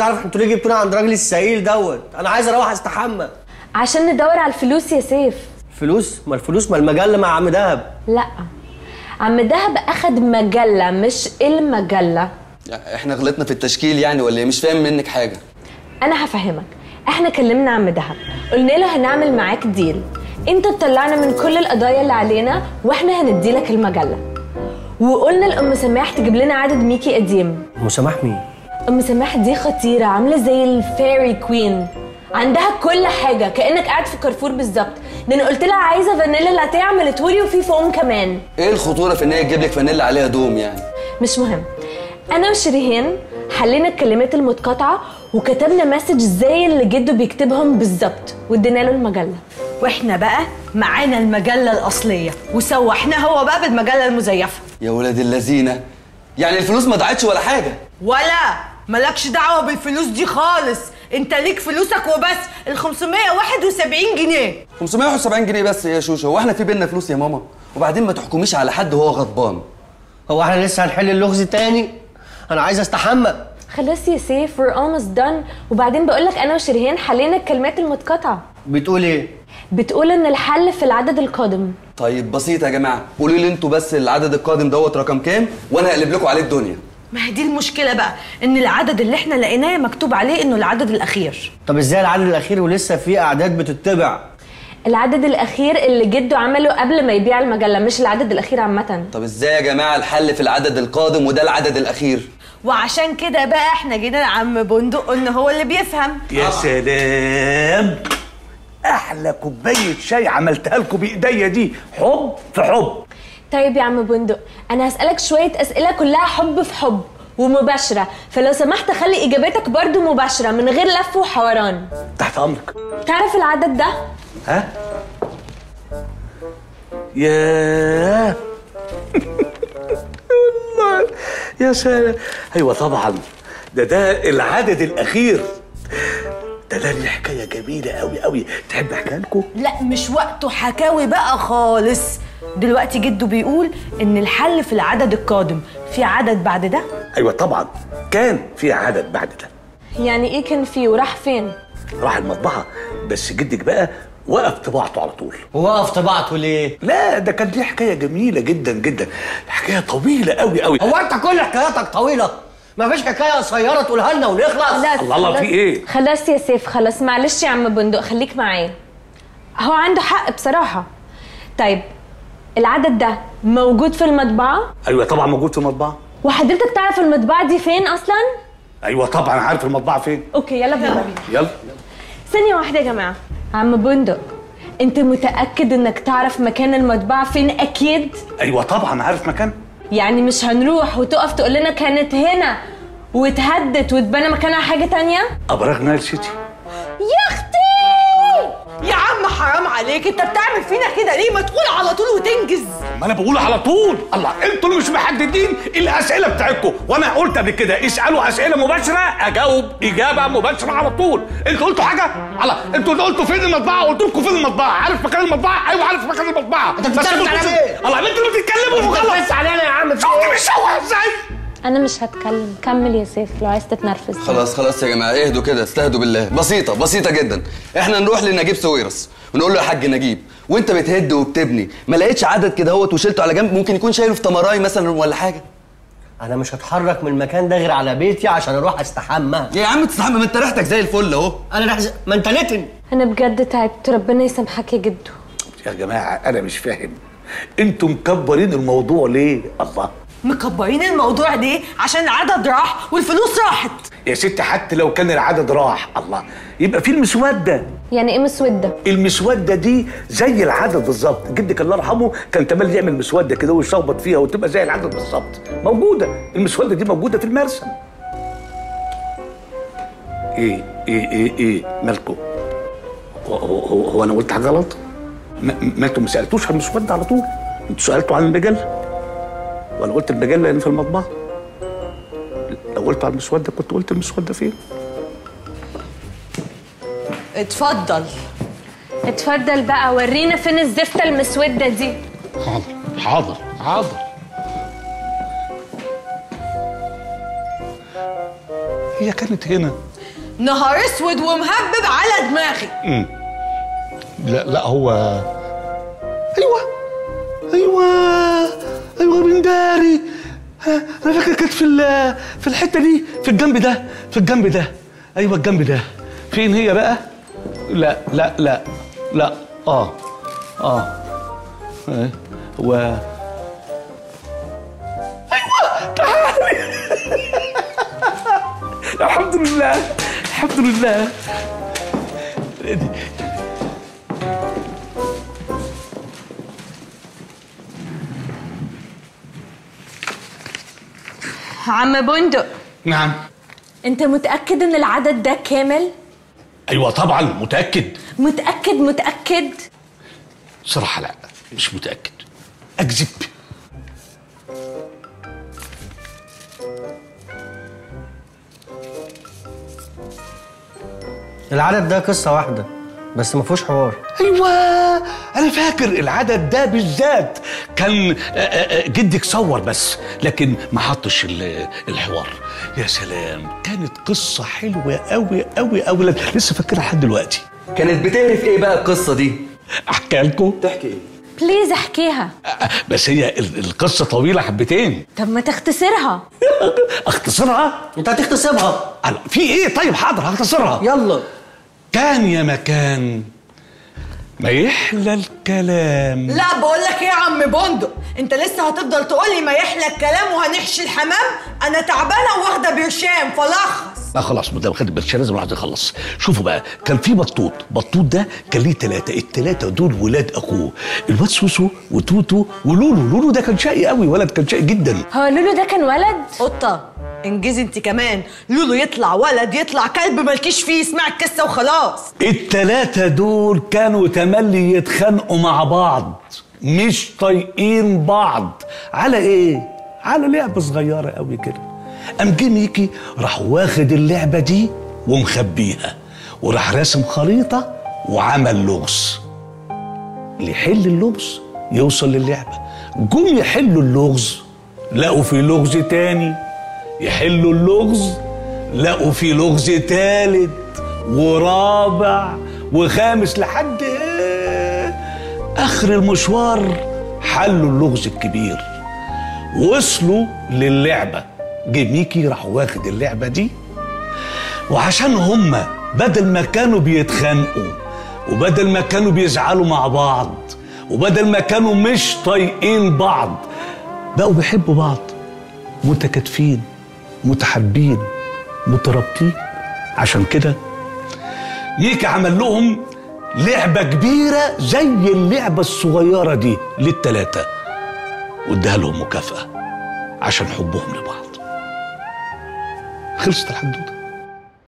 عايز اعرف انتوا ليه جبتونا عند راجل السعيل دوت انا عايز اروح استحمى عشان ندور على الفلوس يا سيف فلوس ما الفلوس ما المجله مع عم دهب لا عم دهب اخد مجله مش المجله يعني احنا غلطنا في التشكيل يعني ولا ايه مش فاهم منك حاجه انا هفهمك احنا كلمنا عم دهب قلنا له هنعمل معاك ديل انت تطلعنا من كل القضايا اللي علينا واحنا هنديلك المجله وقلنا لام سماح تجيب لنا عدد ميكي قديم مسامح مين ام سماح دي خطيره عامله زي الفيري كوين عندها كل حاجه كانك قاعد في كارفور بالظبط ده انا قلت لها عايزه فانيلا لاتيه عملتهولي وفي فوم كمان ايه الخطوره في ان هي تجيب لك فانيلا عليها دوم يعني مش مهم انا وشريهان حلينا الكلمات المتقاطعه وكتبنا مسج زي اللي جده بيكتبهم بالظبط وادينا له المجله واحنا بقى معانا المجله الاصليه وسوحناه هو بقى بالمجله المزيفه يا ولاد اللذينه يعني الفلوس ما ضاعتش ولا حاجه ولا مالكش دعوه بالفلوس دي خالص انت ليك فلوسك وبس ال 571 جنيه 571 جنيه بس يا شوشه هو احنا في بينا فلوس يا ماما وبعدين ما تحكميش على حد وهو غضبان هو احنا لسه هنحل اللغز تاني انا عايز استحمى خلاص يا سيف we're almost done وبعدين بقول لك انا وشريهان حلينا الكلمات المتقاطعه بتقول ايه بتقول ان الحل في العدد القادم طيب بسيط يا جماعه قولوا لي انتوا بس العدد القادم دوت رقم كام وانا هقلب لكم عليه الدنيا ما هي دي المشكله بقى ان العدد اللي احنا لقيناه مكتوب عليه انه العدد الاخير طب ازاي العدد الاخير ولسه في اعداد بتتبع العدد الاخير اللي جده عمله قبل ما يبيع المجله مش العدد الاخير عامه طب ازاي يا جماعه الحل في العدد القادم وده العدد الاخير وعشان كده بقى احنا جينا لعم بندق قلنا هو اللي بيفهم يا سلام احلى كوبايه شاي عملتها لكم بايديا دي حب في حب طيب يا عم بندق انا هسالك شويه اسئله كلها حب في حب ومباشره فلو سمحت خلي اجاباتك برضو مباشره من غير لف وحوران تحت امرك تعرف العدد ده ها ياه والله يا سلام ايوه طبعا ده ده العدد الاخير ده ده ليه حكايه جميله قوي قوي تحب احكيها لكم لا مش وقته حكاوي بقى خالص دلوقتي جده بيقول ان الحل في العدد القادم في عدد بعد ده ايوه طبعا كان في عدد بعد ده يعني ايه كان فيه وراح فين راح المطبعه بس جدك بقى وقف طباعته على طول وقف طبعته ليه لا ده كان دي حكايه جميله جدا جدا حكايه طويله قوي قوي هو انت كل حكاياتك طويله مفيش حكايه قصيره تقولها لنا ونخلص لا الله الله، في خلاص- إيه؟ خلاص يا سيف خلاص معلش يا عم بندق خليك معايا هو عنده حق بصراحه طيب العدد ده موجود في المطبعه ايوه طبعا موجود في المطبعه وحضرتك تعرف المطبعه دي فين اصلا ايوه طبعا عارف المطبعه فين اوكي يلا بينا يلا ثانيه واحده يا جماعه عم بندق انت متاكد انك تعرف مكان المطبعه فين اكيد ايوه طبعا عارف مكان يعني مش هنروح وتقف تقول لنا كانت هنا واتهدت واتبنى مكانها حاجه تانية ابراج نايل سيتي يا اختي يا عم حرام عليك انت بتعمل فينا كده ليه ما تقول على طول وتنجز ما انا بقول على طول الله انتوا اللي مش محددين الاسئله بتاعتكم وانا قلت قبل كده اسالوا اسئله مباشره اجاوب اجابه مباشره على طول انتوا قلتوا حاجه الله انتوا اللي قلتوا فين المطبعه قلت لكم فين المطبعه عارف مكان المطبعه ايوه عارف مكان المطبعه انت بتتكلم بس على انتوا- ايه؟ الله انتوا اللي بتتكلموا انت وخلاص بس علينا يا عم في شفتوا ايه؟ بيشوها ازاي انا مش هتكلم كمل يا سيف لو عايز تتنرفز خلاص خلاص يا جماعه اهدوا كده استهدوا بالله بسيطه بسيطه جدا احنا نروح لنجيب سويرس ونقول له يا حاج نجيب وانت بتهد وبتبني ما لقيتش عدد كده هوت وشلته على جنب ممكن يكون شايله في تمراي مثلا ولا حاجه انا مش هتحرك من المكان ده غير على بيتي عشان اروح استحمى يا عم تستحمى ما انت ريحتك زي الفل اهو انا رح... ما انت نتن انا بجد تعبت ربنا يسامحك يا جدو يا جماعه انا مش فاهم انتوا مكبرين الموضوع ليه الله مكبرين الموضوع ليه عشان العدد راح والفلوس راحت يا ست حتى لو كان العدد راح الله يبقى في المسوده يعني ايه مسوده المسوده دي زي العدد بالظبط جدك الله يرحمه كان تمال يعمل مسوده كده ويشخبط فيها وتبقى زي العدد بالظبط موجوده المسوده دي موجوده في المرسم ايه ايه ايه ايه مالكم هو, هو, هو, هو انا قلت حاجه غلط ما, ما انتوا ما سالتوش عن المسوده على طول انتوا سالتوا عن المجله وانا قلت المجله اللي في المطبعه لو قلت على المسوده كنت قلت المسوده فين اتفضل اتفضل بقى ورينا فين الزفته المسوده دي حاضر حاضر حاضر هي كانت هنا نهار اسود ومهبب على دماغي لا لا هو ايوه ايوه ايوه من داري ها، انا فاكر كانت في ال- في الحته دي في الجنب ده في الجنب ده ايوه الجنب ده فين هي بقى لا لا لا لا اه اه آه، هو ايوه تعالي الحمد لله الحمد لله عم بندق نعم انت متأكد ان العدد ده كامل؟ ايوه طبعا متاكد متأكد متأكد؟ صراحه لا مش متاكد اكذب العدد ده قصه واحده بس ما فيهوش حوار ايوه انا فاكر العدد ده بالذات كان آه، آه، آه، جدك صور بس لكن ما حطش ال- الحوار يا سلام كانت قصه حلوه قوي قوي قوي لسه فاكرها لحد دلوقتي كانت بتعرف ايه بقى القصه دي احكي لكم تحكي ايه بليز احكيها بس هي ال- القصه طويله حبتين طب ما تختصرها اختصرها انت هتغتصبها أنا- في ايه طيب حاضر هختصرها يلا كان يا مكان ما يحلى الكلام لا بقول لك ايه يا عم بندق انت لسه هتفضل تقولي ما يحلى الكلام وهنحشي الحمام انا تعبانه واخده برشام فلخص لا خلاص مدام خدت برشا لازم الواحد يخلص شوفوا بقى كان في بطوط بطوط ده كان ليه ثلاثة الثلاثة دول ولاد أخوه الواد سوسو وتوتو ولولو لولو ده كان شقي قوي ولد كان شقي جدا هو لولو ده كان ولد؟ قطه انجزي انت كمان لولو يطلع ولد يطلع كلب مالكيش فيه اسمع القصه وخلاص الثلاثة دول كانوا تملي يتخانقوا مع بعض مش طايقين بعض على ايه؟ على لعبة صغيرة قوي كده قام جه ميكي راح واخد اللعبة دي ومخبيها وراح راسم خريطة وعمل لغز اللي يحل اللغز يوصل للعبة جم يحلوا اللغز لقوا في لغز تاني يحلوا اللغز لقوا في لغز تالت ورابع وخامس لحد إيه؟ اخر المشوار حلوا اللغز الكبير وصلوا للعبة جه ميكي راح واخد اللعبة دي وعشان هما بدل ما كانوا بيتخانقوا وبدل ما كانوا بيزعلوا مع بعض وبدل ما كانوا مش طايقين بعض بقوا بيحبوا بعض متكاتفين متحابين مترابطين عشان كده ميكا عمل لهم لعبة كبيرة زي اللعبة الصغيرة دي للتلاتة واداها لهم مكافأة عشان حبهم لبعض خلصت الحدوتة